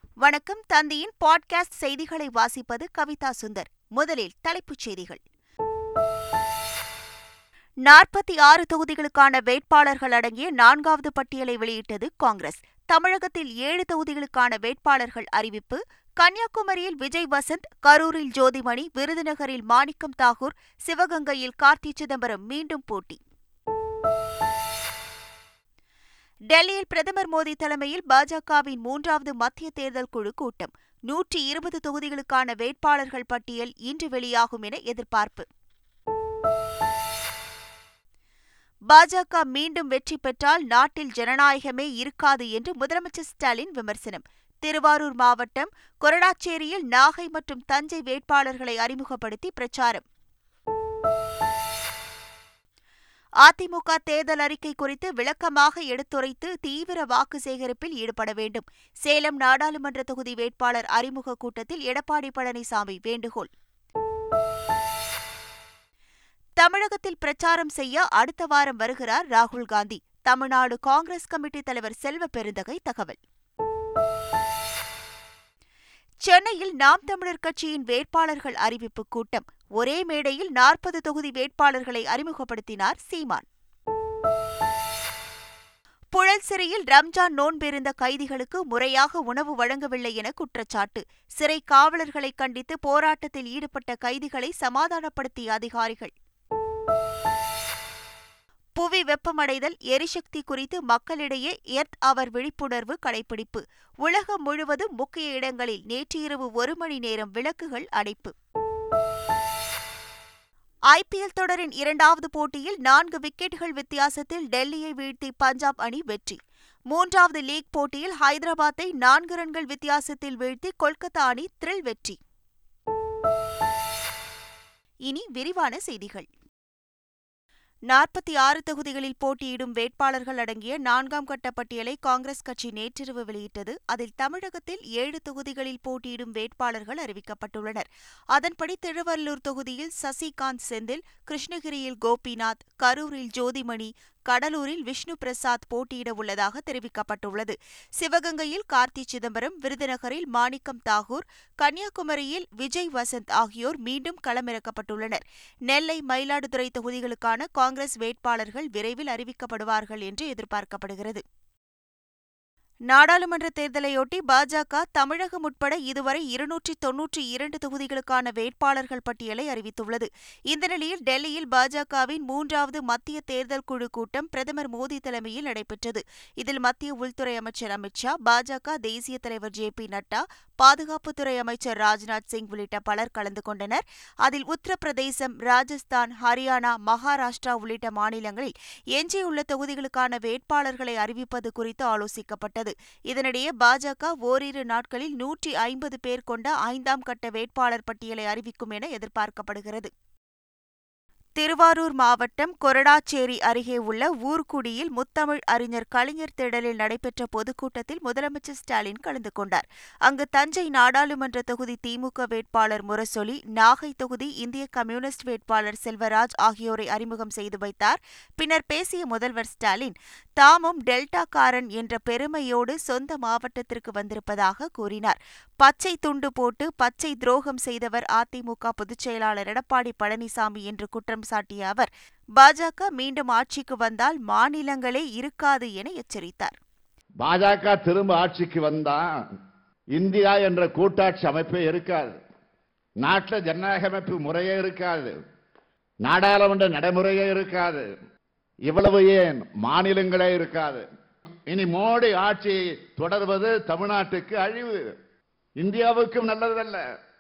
வணக்கம் தந்தியின் பாட்காஸ்ட் செய்திகளை வாசிப்பது கவிதா சுந்தர் முதலில் தலைப்புச் செய்திகள் நாற்பத்தி ஆறு தொகுதிகளுக்கான வேட்பாளர்கள் அடங்கிய நான்காவது பட்டியலை வெளியிட்டது காங்கிரஸ் தமிழகத்தில் ஏழு தொகுதிகளுக்கான வேட்பாளர்கள் அறிவிப்பு கன்னியாகுமரியில் விஜய் வசந்த் கரூரில் ஜோதிமணி விருதுநகரில் மாணிக்கம் தாகூர் சிவகங்கையில் கார்த்தி சிதம்பரம் மீண்டும் போட்டி டெல்லியில் பிரதமர் மோடி தலைமையில் பாஜகவின் மூன்றாவது மத்திய தேர்தல் குழு கூட்டம் நூற்றி இருபது தொகுதிகளுக்கான வேட்பாளர்கள் பட்டியல் இன்று வெளியாகும் என எதிர்பார்ப்பு பாஜக மீண்டும் வெற்றி பெற்றால் நாட்டில் ஜனநாயகமே இருக்காது என்று முதலமைச்சர் ஸ்டாலின் விமர்சனம் திருவாரூர் மாவட்டம் கொரடாச்சேரியில் நாகை மற்றும் தஞ்சை வேட்பாளர்களை அறிமுகப்படுத்தி பிரச்சாரம் அதிமுக தேர்தல் அறிக்கை குறித்து விளக்கமாக எடுத்துரைத்து தீவிர வாக்கு சேகரிப்பில் ஈடுபட வேண்டும் சேலம் நாடாளுமன்ற தொகுதி வேட்பாளர் அறிமுக கூட்டத்தில் எடப்பாடி பழனிசாமி வேண்டுகோள் தமிழகத்தில் பிரச்சாரம் செய்ய அடுத்த வாரம் வருகிறார் ராகுல் காந்தி தமிழ்நாடு காங்கிரஸ் கமிட்டி தலைவர் செல்வ பெருந்தகை தகவல் சென்னையில் நாம் தமிழர் கட்சியின் வேட்பாளர்கள் அறிவிப்பு கூட்டம் ஒரே மேடையில் நாற்பது தொகுதி வேட்பாளர்களை அறிமுகப்படுத்தினார் சீமான் புழல் சிறையில் ரம்ஜான் நோன்பிருந்த கைதிகளுக்கு முறையாக உணவு வழங்கவில்லை என குற்றச்சாட்டு சிறை காவலர்களை கண்டித்து போராட்டத்தில் ஈடுபட்ட கைதிகளை சமாதானப்படுத்திய அதிகாரிகள் புவி வெப்பமடைதல் எரிசக்தி குறித்து மக்களிடையே எர்த் அவர் விழிப்புணர்வு கடைபிடிப்பு உலகம் முழுவதும் முக்கிய இடங்களில் நேற்று இரவு ஒரு மணி நேரம் விளக்குகள் அடைப்பு ஐபிஎல் தொடரின் இரண்டாவது போட்டியில் நான்கு விக்கெட்டுகள் வித்தியாசத்தில் டெல்லியை வீழ்த்தி பஞ்சாப் அணி வெற்றி மூன்றாவது லீக் போட்டியில் ஹைதராபாத்தை நான்கு ரன்கள் வித்தியாசத்தில் வீழ்த்தி கொல்கத்தா அணி த்ரில் வெற்றி இனி விரிவான செய்திகள் நாற்பத்தி ஆறு தொகுதிகளில் போட்டியிடும் வேட்பாளர்கள் அடங்கிய நான்காம் கட்ட பட்டியலை காங்கிரஸ் கட்சி நேற்றிரவு வெளியிட்டது அதில் தமிழகத்தில் ஏழு தொகுதிகளில் போட்டியிடும் வேட்பாளர்கள் அறிவிக்கப்பட்டுள்ளனர் அதன்படி திருவள்ளூர் தொகுதியில் சசிகாந்த் செந்தில் கிருஷ்ணகிரியில் கோபிநாத் கரூரில் ஜோதிமணி கடலூரில் விஷ்ணு பிரசாத் போட்டியிட உள்ளதாக தெரிவிக்கப்பட்டுள்ளது சிவகங்கையில் கார்த்தி சிதம்பரம் விருதுநகரில் மாணிக்கம் தாகூர் கன்னியாகுமரியில் விஜய் வசந்த் ஆகியோர் மீண்டும் களமிறக்கப்பட்டுள்ளனர் நெல்லை மயிலாடுதுறை தொகுதிகளுக்கான காங்கிரஸ் வேட்பாளர்கள் விரைவில் அறிவிக்கப்படுவார்கள் என்று எதிர்பார்க்கப்படுகிறது நாடாளுமன்ற தேர்தலையொட்டி பாஜக தமிழகம் உட்பட இதுவரை இருநூற்றி தொன்னூற்றி இரண்டு தொகுதிகளுக்கான வேட்பாளர்கள் பட்டியலை அறிவித்துள்ளது இந்த நிலையில் டெல்லியில் பாஜகவின் மூன்றாவது மத்திய தேர்தல் குழு கூட்டம் பிரதமர் மோடி தலைமையில் நடைபெற்றது இதில் மத்திய உள்துறை அமைச்சர் அமித் ஷா பாஜக தேசிய தலைவர் ஜே பி நட்டா பாதுகாப்புத்துறை அமைச்சர் ராஜ்நாத் சிங் உள்ளிட்ட பலர் கலந்து கொண்டனர் அதில் உத்தரப்பிரதேசம் ராஜஸ்தான் ஹரியானா மகாராஷ்டிரா உள்ளிட்ட மாநிலங்களில் எஞ்சியுள்ள தொகுதிகளுக்கான வேட்பாளர்களை அறிவிப்பது குறித்து ஆலோசிக்கப்பட்டது இதனிடையே பாஜக ஓரிரு நாட்களில் நூற்றி ஐம்பது பேர் கொண்ட ஐந்தாம் கட்ட வேட்பாளர் பட்டியலை அறிவிக்கும் என எதிர்பார்க்கப்படுகிறது திருவாரூர் மாவட்டம் கொரடாச்சேரி அருகே உள்ள ஊர்குடியில் முத்தமிழ் அறிஞர் கலைஞர் திடலில் நடைபெற்ற பொதுக்கூட்டத்தில் முதலமைச்சர் ஸ்டாலின் கலந்து கொண்டார் அங்கு தஞ்சை நாடாளுமன்ற தொகுதி திமுக வேட்பாளர் முரசொலி நாகை தொகுதி இந்திய கம்யூனிஸ்ட் வேட்பாளர் செல்வராஜ் ஆகியோரை அறிமுகம் செய்து வைத்தார் பின்னர் பேசிய முதல்வர் ஸ்டாலின் தாமும் டெல்டாக்காரன் என்ற பெருமையோடு சொந்த மாவட்டத்திற்கு வந்திருப்பதாக கூறினார் பச்சை துண்டு போட்டு பச்சை துரோகம் செய்தவர் அதிமுக பொதுச் செயலாளர் எடப்பாடி பழனிசாமி என்று குற்றம் சாட்டிய அவர் பாஜக மீண்டும் ஆட்சிக்கு வந்தால் மாநிலங்களே இருக்காது என எச்சரித்தார் பாஜக திரும்ப ஆட்சிக்கு வந்தா இந்தியா என்ற கூட்டாட்சி அமைப்பே இருக்காது நாட்டில் ஜனநாயக அமைப்பு முறையே இருக்காது நாடாளுமன்ற நடைமுறையே இருக்காது இவ்வளவு ஏன் மாநிலங்களே இருக்காது இனி மோடி ஆட்சி தொடர்வது தமிழ்நாட்டுக்கு அழிவு இந்தியாவுக்கும் நல்லதல்ல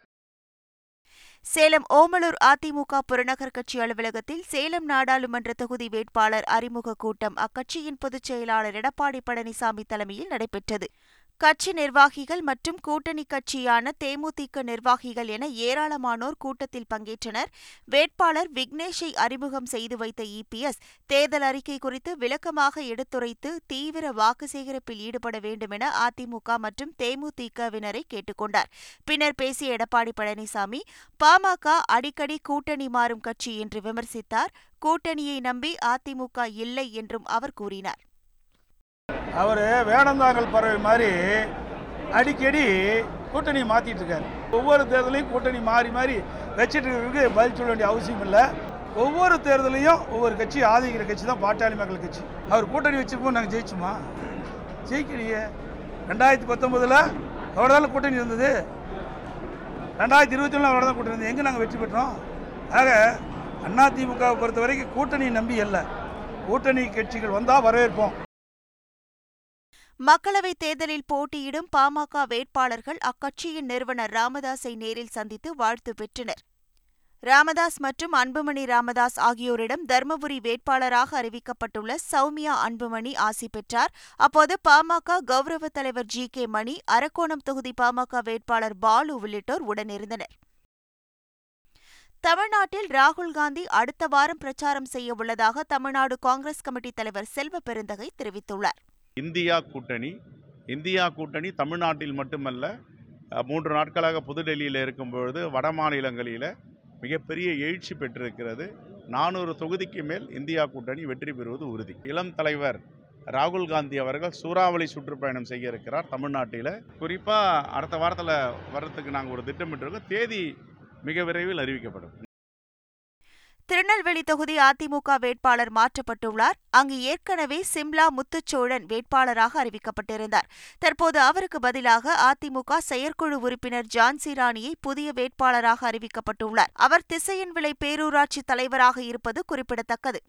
சேலம் ஓமலூர் அதிமுக புறநகர் கட்சி அலுவலகத்தில் சேலம் நாடாளுமன்ற தொகுதி வேட்பாளர் அறிமுக கூட்டம் அக்கட்சியின் பொதுச் செயலாளர் எடப்பாடி பழனிசாமி தலைமையில் நடைபெற்றது கட்சி நிர்வாகிகள் மற்றும் கூட்டணி கட்சியான தேமுதிக நிர்வாகிகள் என ஏராளமானோர் கூட்டத்தில் பங்கேற்றனர் வேட்பாளர் விக்னேஷை அறிமுகம் செய்து வைத்த இபிஎஸ் தேர்தல் அறிக்கை குறித்து விளக்கமாக எடுத்துரைத்து தீவிர வாக்கு சேகரிப்பில் ஈடுபட வேண்டும் என அதிமுக மற்றும் தேமுதிகவினரை கேட்டுக்கொண்டார் பின்னர் பேசிய எடப்பாடி பழனிசாமி பாமக அடிக்கடி கூட்டணி மாறும் கட்சி என்று விமர்சித்தார் கூட்டணியை நம்பி அதிமுக இல்லை என்றும் அவர் கூறினார் அவர் வேடந்தாங்கல் பறவை மாதிரி அடிக்கடி கூட்டணி மாற்றிட்டு இருக்காரு ஒவ்வொரு தேர்தலையும் கூட்டணி மாறி மாறி வச்சுட்டு இருக்கிறதுக்கு பதில் சொல்ல வேண்டிய அவசியம் இல்லை ஒவ்வொரு தேர்தலையும் ஒவ்வொரு கட்சி ஆதரிக்கிற கட்சி தான் பாட்டாளி மக்கள் கட்சி அவர் கூட்டணி வச்சிருப்போம் நாங்கள் ஜெயிச்சுமா ஜெயிக்கலையே ரெண்டாயிரத்தி பத்தொன்பதில் அவரோட தான் கூட்டணி இருந்தது ரெண்டாயிரத்தி இருபத்தி ஒன்றில் அவரோட தான் கூட்டணி இருந்தது எங்கே நாங்கள் வெற்றி பெற்றோம் ஆக அதிமுகவை பொறுத்த வரைக்கும் கூட்டணி நம்பி அல்ல கூட்டணி கட்சிகள் வந்தால் வரவேற்போம் மக்களவைத் தேர்தலில் போட்டியிடும் பாமக வேட்பாளர்கள் அக்கட்சியின் நிறுவனர் ராமதாஸை நேரில் சந்தித்து வாழ்த்து பெற்றனர் ராமதாஸ் மற்றும் அன்புமணி ராமதாஸ் ஆகியோரிடம் தர்மபுரி வேட்பாளராக அறிவிக்கப்பட்டுள்ள சௌமியா அன்புமணி ஆசி பெற்றார் அப்போது பாமக கௌரவ தலைவர் ஜி கே மணி அரக்கோணம் தொகுதி பாமக வேட்பாளர் பாலு உள்ளிட்டோர் உடனிருந்தனர் தமிழ்நாட்டில் ராகுல் காந்தி அடுத்த வாரம் பிரச்சாரம் செய்ய உள்ளதாக தமிழ்நாடு காங்கிரஸ் கமிட்டி தலைவர் செல்வ பெருந்தகை தெரிவித்துள்ளார் இந்தியா கூட்டணி இந்தியா கூட்டணி தமிழ்நாட்டில் மட்டுமல்ல அஹ், மூன்று நாட்களாக புதுடெல்லியில் இருக்கும் பொழுது வட மாநிலங்களில் மிகப்பெரிய எழுச்சி பெற்றிருக்கிறது நானூறு தொகுதிக்கு மேல் இந்தியா கூட்டணி வெற்றி பெறுவது உறுதி இளம் தலைவர் ராகுல் காந்தி அவர்கள் சூறாவளி சுற்றுப்பயணம் செய்ய இருக்கிறார் தமிழ்நாட்டில் குறிப்பாக அடுத்த வாரத்தில் வர்றதுக்கு நாங்கள் ஒரு திட்டமிட்டிருக்கோம் தேதி மிக விரைவில் அறிவிக்கப்படும் திருநெல்வேலி தொகுதி அதிமுக வேட்பாளர் மாற்றப்பட்டுள்ளார் அங்கு ஏற்கனவே சிம்லா முத்துச்சோழன் வேட்பாளராக அறிவிக்கப்பட்டிருந்தார் தற்போது அவருக்கு பதிலாக அதிமுக செயற்குழு உறுப்பினர் ஜான்சி ராணியை புதிய வேட்பாளராக அறிவிக்கப்பட்டுள்ளார் அவர் திசையன் விளை பேரூராட்சி தலைவராக இருப்பது குறிப்பிடத்தக்கது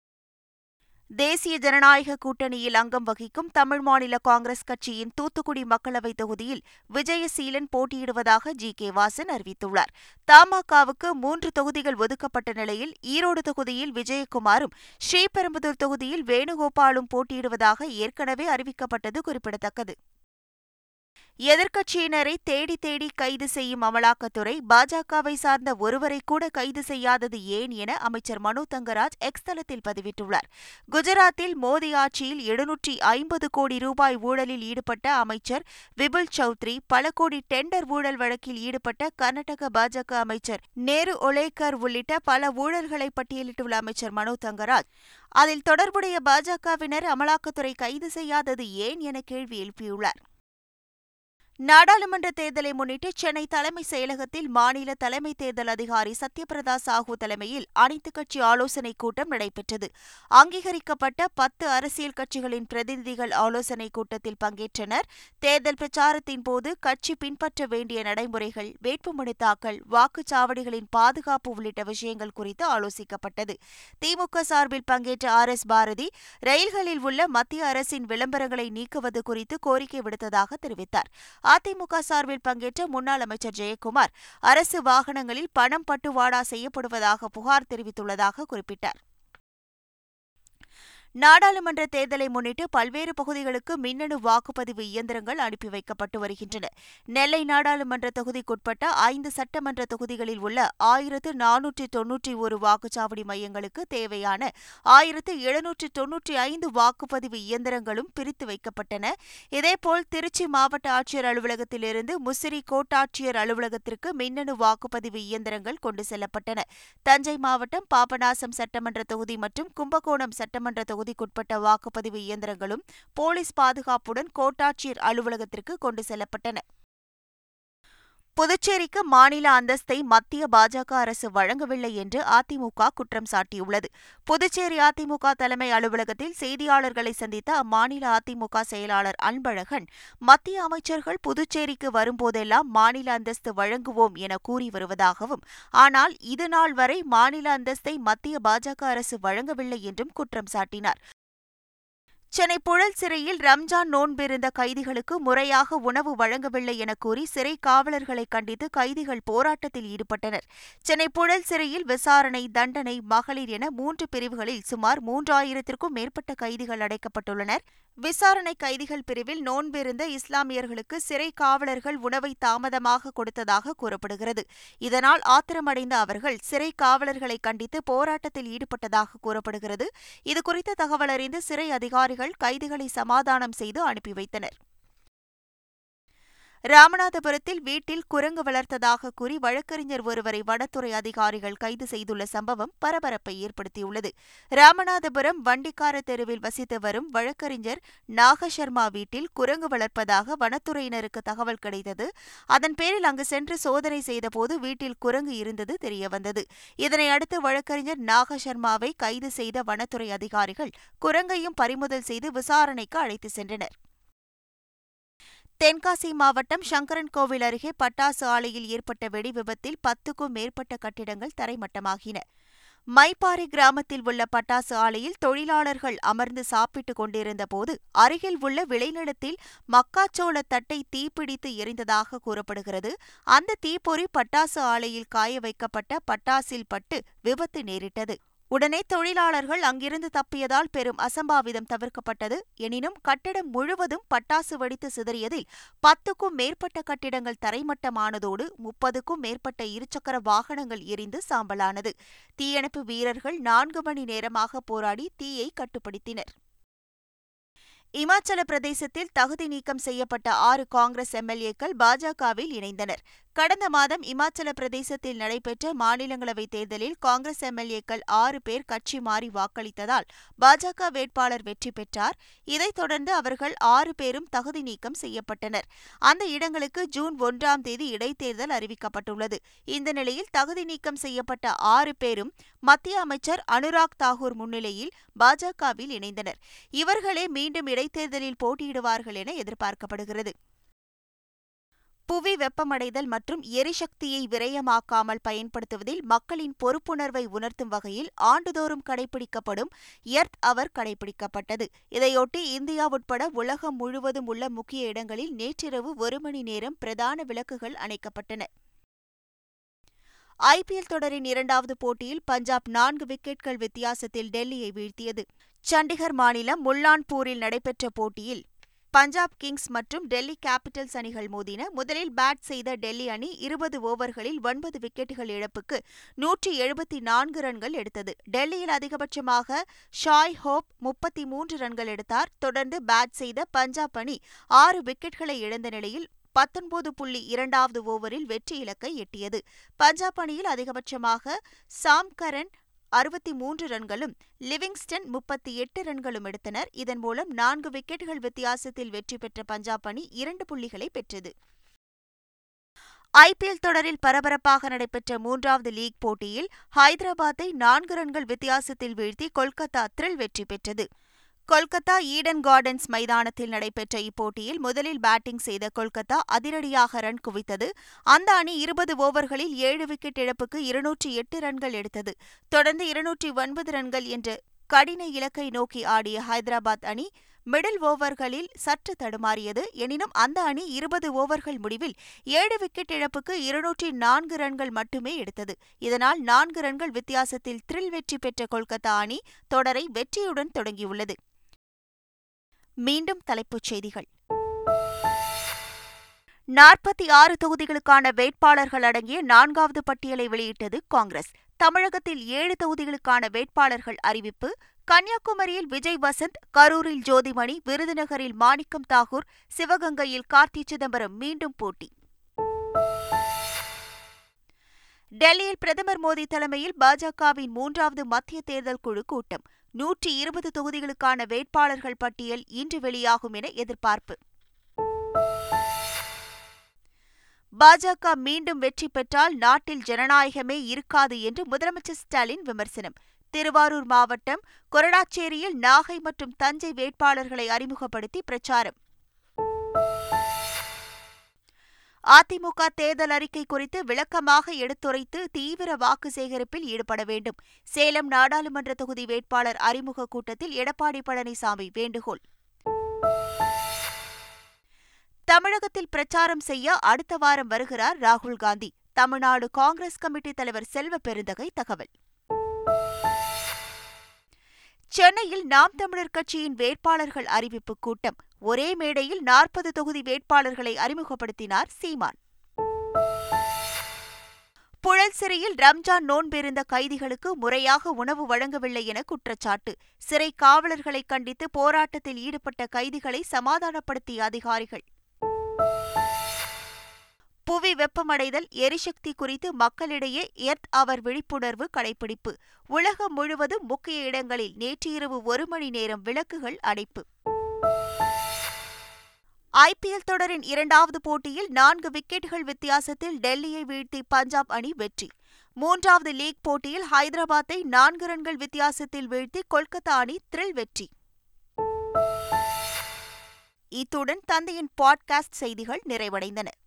தேசிய ஜனநாயக கூட்டணியில் அங்கம் வகிக்கும் தமிழ் மாநில காங்கிரஸ் கட்சியின் தூத்துக்குடி மக்களவைத் தொகுதியில் விஜயசீலன் போட்டியிடுவதாக ஜி கே வாசன் அறிவித்துள்ளார் தமாகவுக்கு மூன்று தொகுதிகள் ஒதுக்கப்பட்ட நிலையில் ஈரோடு தொகுதியில் விஜயகுமாரும் ஸ்ரீபெரும்புதூர் தொகுதியில் வேணுகோபாலும் போட்டியிடுவதாக ஏற்கனவே அறிவிக்கப்பட்டது குறிப்பிடத்தக்கது எதிர்க்கட்சியினரை தேடி தேடி கைது செய்யும் அமலாக்கத்துறை பாஜகவை சார்ந்த ஒருவரை கூட கைது செய்யாதது ஏன் என அமைச்சர் மனோ தங்கராஜ் எக்ஸ் தளத்தில் பதிவிட்டுள்ளார் குஜராத்தில் மோடி ஆட்சியில் எழுநூற்றி ஐம்பது கோடி ரூபாய் ஊழலில் ஈடுபட்ட அமைச்சர் விபுல் சௌத்ரி பல கோடி டெண்டர் ஊழல் வழக்கில் ஈடுபட்ட கர்நாடக பாஜக அமைச்சர் நேரு ஒலேக்கர் உள்ளிட்ட பல ஊழல்களை பட்டியலிட்டுள்ள அமைச்சர் மனோ தங்கராஜ் அதில் தொடர்புடைய பாஜகவினர் அமலாக்கத்துறை கைது செய்யாதது ஏன் என கேள்வி எழுப்பியுள்ளார் நாடாளுமன்ற தேர்தலை முன்னிட்டு சென்னை தலைமை செயலகத்தில் மாநில தலைமை தேர்தல் அதிகாரி சத்யபிரதா சாஹூ தலைமையில் அனைத்துக் கட்சி ஆலோசனைக் கூட்டம் நடைபெற்றது அங்கீகரிக்கப்பட்ட பத்து அரசியல் கட்சிகளின் பிரதிநிதிகள் ஆலோசனைக் கூட்டத்தில் பங்கேற்றனர் தேர்தல் பிரச்சாரத்தின் போது கட்சி பின்பற்ற வேண்டிய நடைமுறைகள் வேட்புமனு தாக்கல் வாக்குச்சாவடிகளின் பாதுகாப்பு உள்ளிட்ட விஷயங்கள் குறித்து ஆலோசிக்கப்பட்டது திமுக சார்பில் பங்கேற்ற ஆர் எஸ் பாரதி ரயில்களில் உள்ள மத்திய அரசின் விளம்பரங்களை நீக்குவது குறித்து கோரிக்கை விடுத்ததாக தெரிவித்தார் அதிமுக சார்பில் பங்கேற்ற முன்னாள் அமைச்சர் ஜெயக்குமார் அரசு வாகனங்களில் பணம் பட்டுவாடா செய்யப்படுவதாக புகார் தெரிவித்துள்ளதாக குறிப்பிட்டார் நாடாளுமன்ற தேர்தலை முன்னிட்டு பல்வேறு பகுதிகளுக்கு மின்னணு வாக்குப்பதிவு இயந்திரங்கள் அனுப்பி வைக்கப்பட்டு வருகின்றன நெல்லை நாடாளுமன்ற தொகுதிக்குட்பட்ட ஐந்து சட்டமன்ற தொகுதிகளில் உள்ள ஆயிரத்து நானூற்றி தொன்னூற்றி ஒரு வாக்குச்சாவடி மையங்களுக்கு தேவையான ஆயிரத்து எழுநூற்று தொன்னூற்றி ஐந்து வாக்குப்பதிவு இயந்திரங்களும் பிரித்து வைக்கப்பட்டன இதேபோல் திருச்சி மாவட்ட ஆட்சியர் அலுவலகத்திலிருந்து முசிறி கோட்டாட்சியர் அலுவலகத்திற்கு மின்னணு வாக்குப்பதிவு இயந்திரங்கள் கொண்டு செல்லப்பட்டன தஞ்சை மாவட்டம் பாபநாசம் சட்டமன்ற தொகுதி மற்றும் கும்பகோணம் சட்டமன்ற தொகுதிக்குட்பட்ட வாக்குப்பதிவு இயந்திரங்களும் போலீஸ் பாதுகாப்புடன் கோட்டாட்சியர் அலுவலகத்திற்கு கொண்டு செல்லப்பட்டன புதுச்சேரிக்கு மாநில அந்தஸ்தை மத்திய பாஜக அரசு வழங்கவில்லை என்று அதிமுக குற்றம் சாட்டியுள்ளது புதுச்சேரி அதிமுக தலைமை அலுவலகத்தில் செய்தியாளர்களை சந்தித்த அம்மாநில அதிமுக செயலாளர் அன்பழகன் மத்திய அமைச்சர்கள் புதுச்சேரிக்கு வரும்போதெல்லாம் மாநில அந்தஸ்து வழங்குவோம் என கூறி வருவதாகவும் ஆனால் இதுநாள் வரை மாநில அந்தஸ்தை மத்திய பாஜக அரசு வழங்கவில்லை என்றும் குற்றம் சாட்டினார் சென்னை புழல் சிறையில் ரம்ஜான் நோன்பிருந்த கைதிகளுக்கு முறையாக உணவு வழங்கவில்லை என கூறி சிறை காவலர்களை கண்டித்து கைதிகள் போராட்டத்தில் ஈடுபட்டனர் சென்னை புழல் சிறையில் விசாரணை தண்டனை மகளிர் என மூன்று பிரிவுகளில் சுமார் மூன்றாயிரத்திற்கும் மேற்பட்ட கைதிகள் அடைக்கப்பட்டுள்ளனர் விசாரணை கைதிகள் பிரிவில் நோன்பிருந்த இஸ்லாமியர்களுக்கு சிறை காவலர்கள் உணவை தாமதமாக கொடுத்ததாக கூறப்படுகிறது இதனால் ஆத்திரமடைந்த அவர்கள் சிறை காவலர்களை கண்டித்து போராட்டத்தில் ஈடுபட்டதாக கூறப்படுகிறது இதுகுறித்த தகவல் அறிந்து சிறை அதிகாரிகள் கைதிகளை சமாதானம் செய்து அனுப்பி வைத்தனர் ராமநாதபுரத்தில் வீட்டில் குரங்கு வளர்த்ததாக கூறி வழக்கறிஞர் ஒருவரை வனத்துறை அதிகாரிகள் கைது செய்துள்ள சம்பவம் பரபரப்பை ஏற்படுத்தியுள்ளது ராமநாதபுரம் வண்டிக்கார தெருவில் வசித்து வரும் வழக்கறிஞர் நாகசர்மா வீட்டில் குரங்கு வளர்ப்பதாக வனத்துறையினருக்கு தகவல் கிடைத்தது அதன் பேரில் அங்கு சென்று சோதனை செய்தபோது வீட்டில் குரங்கு இருந்தது தெரியவந்தது இதனை அடுத்து வழக்கறிஞர் நாகசர்மாவை கைது செய்த வனத்துறை அதிகாரிகள் குரங்கையும் பறிமுதல் செய்து விசாரணைக்கு அழைத்து சென்றனர் தென்காசி மாவட்டம் சங்கரன் கோவில் அருகே பட்டாசு ஆலையில் ஏற்பட்ட வெடி விபத்தில் பத்துக்கும் மேற்பட்ட கட்டிடங்கள் தரைமட்டமாகின மைப்பாறை கிராமத்தில் உள்ள பட்டாசு ஆலையில் தொழிலாளர்கள் அமர்ந்து சாப்பிட்டுக் கொண்டிருந்தபோது அருகில் உள்ள விளைநிலத்தில் மக்காச்சோள தட்டை தீப்பிடித்து எரிந்ததாக கூறப்படுகிறது அந்த தீப்பொறி பட்டாசு ஆலையில் காய வைக்கப்பட்ட பட்டாசில் பட்டு விபத்து நேரிட்டது உடனே தொழிலாளர்கள் அங்கிருந்து தப்பியதால் பெரும் அசம்பாவிதம் தவிர்க்கப்பட்டது எனினும் கட்டிடம் முழுவதும் பட்டாசு வெடித்து சிதறியதில் பத்துக்கும் மேற்பட்ட கட்டிடங்கள் தரைமட்டமானதோடு முப்பதுக்கும் மேற்பட்ட இருசக்கர வாகனங்கள் எரிந்து சாம்பலானது தீயணைப்பு வீரர்கள் நான்கு மணி நேரமாக போராடி தீயை கட்டுப்படுத்தினர் இமாச்சல பிரதேசத்தில் தகுதி நீக்கம் செய்யப்பட்ட ஆறு காங்கிரஸ் எம்எல்ஏக்கள் பாஜகவில் இணைந்தனர் கடந்த மாதம் இமாச்சல பிரதேசத்தில் நடைபெற்ற மாநிலங்களவைத் தேர்தலில் காங்கிரஸ் எம்எல்ஏக்கள் ஆறு பேர் கட்சி மாறி வாக்களித்ததால் பாஜக வேட்பாளர் வெற்றி பெற்றார் இதைத் தொடர்ந்து அவர்கள் ஆறு பேரும் தகுதி நீக்கம் செய்யப்பட்டனர் அந்த இடங்களுக்கு ஜூன் ஒன்றாம் தேதி இடைத்தேர்தல் அறிவிக்கப்பட்டுள்ளது இந்த நிலையில் தகுதி நீக்கம் செய்யப்பட்ட ஆறு பேரும் மத்திய அமைச்சர் அனுராக் தாகூர் முன்னிலையில் பாஜகவில் இணைந்தனர் இவர்களே மீண்டும் இடைத்தேர்தலில் போட்டியிடுவார்கள் என எதிர்பார்க்கப்படுகிறது புவி வெப்பமடைதல் மற்றும் எரிசக்தியை விரயமாக்காமல் பயன்படுத்துவதில் மக்களின் பொறுப்புணர்வை உணர்த்தும் வகையில் ஆண்டுதோறும் கடைபிடிக்கப்படும் எர்த் அவர் கடைபிடிக்கப்பட்டது இதையொட்டி இந்தியா உட்பட உலகம் முழுவதும் உள்ள முக்கிய இடங்களில் நேற்றிரவு ஒரு மணி நேரம் பிரதான விளக்குகள் அணைக்கப்பட்டன ஐபிஎல் தொடரின் இரண்டாவது போட்டியில் பஞ்சாப் நான்கு விக்கெட்கள் வித்தியாசத்தில் டெல்லியை வீழ்த்தியது சண்டிகர் மாநிலம் முல்லான்பூரில் நடைபெற்ற போட்டியில் பஞ்சாப் கிங்ஸ் மற்றும் டெல்லி கேபிட்டல்ஸ் அணிகள் மோதின முதலில் பேட் செய்த டெல்லி அணி இருபது ஓவர்களில் ஒன்பது விக்கெட்டுகள் இழப்புக்கு நூற்றி எழுபத்தி நான்கு ரன்கள் எடுத்தது டெல்லியில் அதிகபட்சமாக ஷாய் ஹோப் முப்பத்தி மூன்று ரன்கள் எடுத்தார் தொடர்ந்து பேட் செய்த பஞ்சாப் அணி ஆறு விக்கெட்களை இழந்த நிலையில் பத்தொன்பது புள்ளி இரண்டாவது ஓவரில் வெற்றி இலக்கை எட்டியது பஞ்சாப் அணியில் அதிகபட்சமாக சாம் கரன் அறுபத்தி மூன்று ரன்களும் லிவிங்ஸ்டன் முப்பத்தி எட்டு ரன்களும் எடுத்தனர் இதன் மூலம் நான்கு விக்கெட்டுகள் வித்தியாசத்தில் வெற்றி பெற்ற பஞ்சாப் அணி இரண்டு புள்ளிகளை பெற்றது ஐபிஎல் தொடரில் பரபரப்பாக நடைபெற்ற மூன்றாவது லீக் போட்டியில் ஹைதராபாத்தை நான்கு ரன்கள் வித்தியாசத்தில் வீழ்த்தி கொல்கத்தா த்ரில் வெற்றி பெற்றது கொல்கத்தா ஈடன் கார்டன்ஸ் மைதானத்தில் நடைபெற்ற இப்போட்டியில் முதலில் பேட்டிங் செய்த கொல்கத்தா அதிரடியாக ரன் குவித்தது அந்த அணி இருபது ஓவர்களில் ஏழு விக்கெட் இழப்புக்கு இருநூற்றி எட்டு ரன்கள் எடுத்தது தொடர்ந்து இருநூற்றி ஒன்பது ரன்கள் என்ற கடின இலக்கை நோக்கி ஆடிய ஹைதராபாத் அணி மிடில் ஓவர்களில் சற்று தடுமாறியது எனினும் அந்த அணி இருபது ஓவர்கள் முடிவில் ஏழு விக்கெட் இழப்புக்கு இருநூற்றி நான்கு ரன்கள் மட்டுமே எடுத்தது இதனால் நான்கு ரன்கள் வித்தியாசத்தில் த்ரில் வெற்றி பெற்ற கொல்கத்தா அணி தொடரை வெற்றியுடன் தொடங்கியுள்ளது மீண்டும் தலைப்புச் செய்திகள் நாற்பத்தி ஆறு தொகுதிகளுக்கான வேட்பாளர்கள் அடங்கிய நான்காவது பட்டியலை வெளியிட்டது காங்கிரஸ் தமிழகத்தில் ஏழு தொகுதிகளுக்கான வேட்பாளர்கள் அறிவிப்பு கன்னியாகுமரியில் விஜய் வசந்த் கரூரில் ஜோதிமணி விருதுநகரில் மாணிக்கம் தாகூர் சிவகங்கையில் கார்த்தி சிதம்பரம் மீண்டும் போட்டி டெல்லியில் பிரதமர் மோடி தலைமையில் பாஜகவின் மூன்றாவது மத்திய தேர்தல் குழு கூட்டம் நூற்றி இருபது தொகுதிகளுக்கான வேட்பாளர்கள் பட்டியல் இன்று வெளியாகும் என எதிர்பார்ப்பு பாஜக மீண்டும் வெற்றி பெற்றால் நாட்டில் ஜனநாயகமே இருக்காது என்று முதலமைச்சர் ஸ்டாலின் விமர்சனம் திருவாரூர் மாவட்டம் கொரடாச்சேரியில் நாகை மற்றும் தஞ்சை வேட்பாளர்களை அறிமுகப்படுத்தி பிரச்சாரம் அதிமுக தேர்தல் அறிக்கை குறித்து விளக்கமாக எடுத்துரைத்து தீவிர வாக்கு சேகரிப்பில் ஈடுபட வேண்டும் சேலம் நாடாளுமன்ற தொகுதி வேட்பாளர் அறிமுக கூட்டத்தில் எடப்பாடி பழனிசாமி வேண்டுகோள் தமிழகத்தில் பிரச்சாரம் செய்ய அடுத்த வாரம் வருகிறார் ராகுல் காந்தி தமிழ்நாடு காங்கிரஸ் கமிட்டி தலைவர் செல்வ பெருந்தகை தகவல் சென்னையில் நாம் தமிழர் கட்சியின் வேட்பாளர்கள் அறிவிப்பு கூட்டம் ஒரே மேடையில் நாற்பது தொகுதி வேட்பாளர்களை அறிமுகப்படுத்தினார் சீமான் புழல் சிறையில் ரம்ஜான் நோன்பிருந்த கைதிகளுக்கு முறையாக உணவு வழங்கவில்லை என குற்றச்சாட்டு சிறை காவலர்களை கண்டித்து போராட்டத்தில் ஈடுபட்ட கைதிகளை சமாதானப்படுத்திய அதிகாரிகள் புவி வெப்பமடைதல் எரிசக்தி குறித்து மக்களிடையே எர்த் அவர் விழிப்புணர்வு கடைபிடிப்பு உலகம் முழுவதும் முக்கிய இடங்களில் நேற்று இரவு ஒரு மணி நேரம் விளக்குகள் அடைப்பு ஐபிஎல் தொடரின் இரண்டாவது போட்டியில் நான்கு விக்கெட்டுகள் வித்தியாசத்தில் டெல்லியை வீழ்த்தி பஞ்சாப் அணி வெற்றி மூன்றாவது லீக் போட்டியில் ஹைதராபாத்தை நான்கு ரன்கள் வித்தியாசத்தில் வீழ்த்தி கொல்கத்தா அணி த்ரில் வெற்றி இத்துடன் தந்தையின் பாட்காஸ்ட் செய்திகள் நிறைவடைந்தன